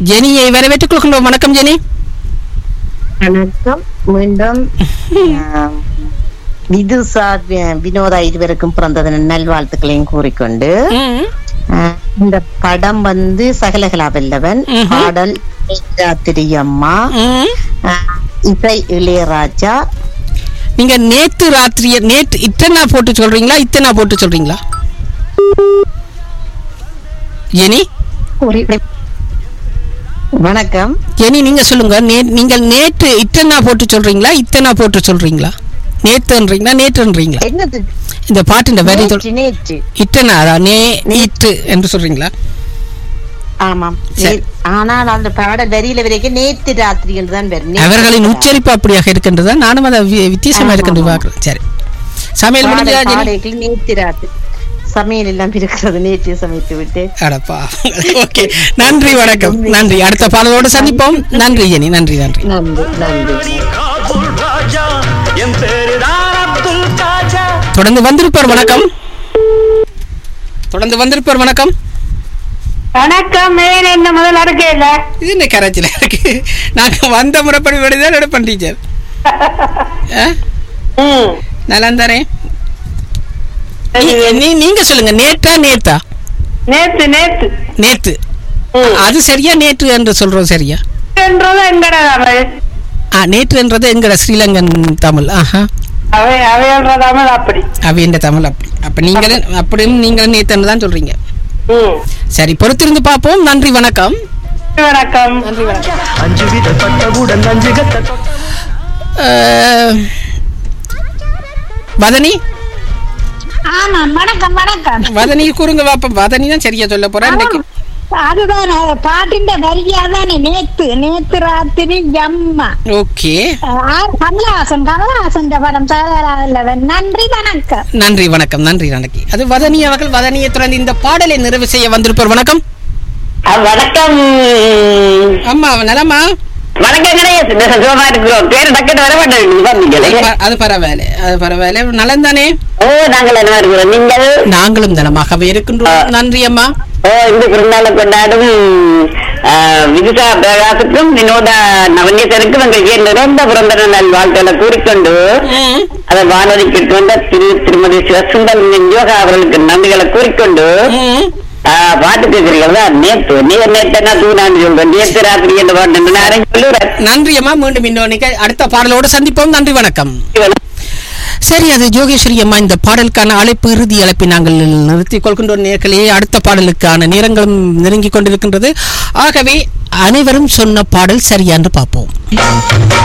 ஜெனியை வரவேற்றுக் கொள்கின்றோம் வணக்கம் ஜெனி வணக்கம் மீண்டும் ஆம், விதுசா வி- வினோதா இருவருக்கும் பிறந்த தின நல்வாழ்த்துக்களையும் கூறிக்கொண்டு ம். ஆ, இந்த படம் வந்து சகலகலா வல்லவன் ம்ஹும். பாடல் ராத்திரி அம்மா ம். ஆ, இசை இளையராஜா நீங்க நேத்து ராத்திரிய நேத்து இத்தனை போட்டு சொல்றீங்களா இத்தனை போட்டு சொல்றீங்களா ஜெனி குறி- வணக்கம் ஜெனி நீங்க சொல்லுங்க நே- நீங்கள் நேற்று இத்தனை போட்டு சொல்றீங்களா இத்தனை போட்டு சொல்றீங்களா நேத்துன்றீங்களா நேற்றுன்றீங்களா என்னது இந்த பாட்டு இந்த வரி சொல் நேற்று நேற்று இத்தனை அதான் நே நேற்று என்று சொல்றீங்களா ஆமாம் சரி. நே- ஆனால் அந்த பாடல் வரியில வரைக்கும் நேற்று ராத்திரி என்று தான் வரும் நேற்று அவர்களின் ராத்திரி. உச்சரிப்பு அப்படியாக இருக்கின்றதா நானும் அதை வி- வித்தியாசமா ஆமா, இருக்கின்ற ஆமா. பார்க்கிறேன் சரி சமையல் முடிஞ்சா பாடல் ஜெனி பாடல்கள் நேற்று ராத்திரி சமையல் எல்லாம் இருக்கிறது நேற்று சமைத்து விட்டு அடப்பா ஓகே நன்றி வணக்கம் நன்றி அடுத்த பாடலோடு சந்திப்போம் நன்றி ஜெனி நன்றி நன்றி நன்றி நன்றி காபூல் ராஜா என் பேருதான் அப்துல் காஜா தொடர்ந்து வந்திருப்பார் வணக்கம் தொடர்ந்து வந்திருப்பார் வணக்கம் வணக்கம் மேல என்ன முதல் அடுக்கையில இது என்ன கராச்சியில் இருக்கு நாங்க வந்த முறைப்படி தான் எடுப்பேன் டீச்சர் நல்லா தரேன் நீ நீங்க சொல்லுங்க நேற்றா நேத்தா நேத்து நேத்து நேத்து அது சரியா நேற்று என்று சொல்றோம் சரியா என்றது எங்கட தமிழ் ஆ நேற்று என்றது எங்கட ஸ்ரீலங்கன் தமிழ் ஆஹா அவை அவையல்ற தமிழ் அப்படி அவையண்ட தமிழ் அப்படி அப்ப நீங்களும் அப்படின்னு நீங்களும் நேத்துன்னு தான் சொல்றீங்க ம். சரி பொறுத்திருந்து பார்ப்போம் நன்றி வணக்கம் வணக்கம் அஞ்சு விதப்பட்டவுடன் அஞ்சு கத்த அஹ், வதனி ஆமா வணக்கம் வணக்கம் வதனி கூறுங்க பாப்போம் வதனி தான் சரியா சொல்ல போறேன் இன்னைக்கு அதுதான் அது பாட்டின் வரியா தானே நேத்து நேத்து ராத்திரி ஜம்மா ஓகே ஆ, கமலஹாசன் கமலஹாசன் படம் சாதாரண நன்றி வணக்கம் நன்றி வணக்கம் நன்றி வணக்கம் அது வதனி அவர்கள் வதனியை தொடர்ந்து இந்த பாடலை நிறைவு செய்ய வந்திருப்பார் வணக்கம் வணக்கம் அம்மா நலமா வணக்கம் கணேஷ் சுகமா இருக்கிறோம் பேரு டக்குன்னு வர மாட்டேங்குது அது ப- அது பரவாயில்ல அது பரவாயில்ல நலம் தானே ஓ நாங்கள் என்ன இருக்கிறோம் நீங்கள் நாங்களும் நலமாகவே இருக்கின்றோம் நன்றி அம்மா ஓ இந்த பிறந்தாளை கொண்டாடும் ஆ, விதுஷா பிரகாசுக்கும் வினோதா நவநீதனுக்கும் எங்களுக்கு நிறைந்த பிறந்த நாள் வாழ்த்துக்களை கூறிக்கொண்டு ம். அதை வானொலிக்கு கொண்ட திரு திருமதி சிவசுந்தர் யோகா அவர்களுக்கு நன்றிகளை கூறிக்கொண்டு ம். ஆ, பாட்டு கேட்கிறீங்களா நேத்து நீ நேத்து தூணான்னு சொல்றேன் நேத்து ராத்திரி என்று பாட்டு நான் சொல்லுறேன் நன்றி அம்மா மீண்டும் இன்னொன்னைக்கு அடுத்த பாடலோடு சந்திப்போம் நன்றி வணக்கம் சரி அது ஜோகேஸ்வரி அம்மா இந்த பாடலுக்கான அழைப்பு இறுதி அழைப்பை நாங்கள் நிறுத்திக் கொள்கின்றோம் நேர்களே அடுத்த பாடலுக்கான நேரங்களும் நெருங்கிக் கொண்டிருக்கின்றது ஆகவே அனைவரும் சொன்ன பாடல் சரியா என்று பார்ப்போம்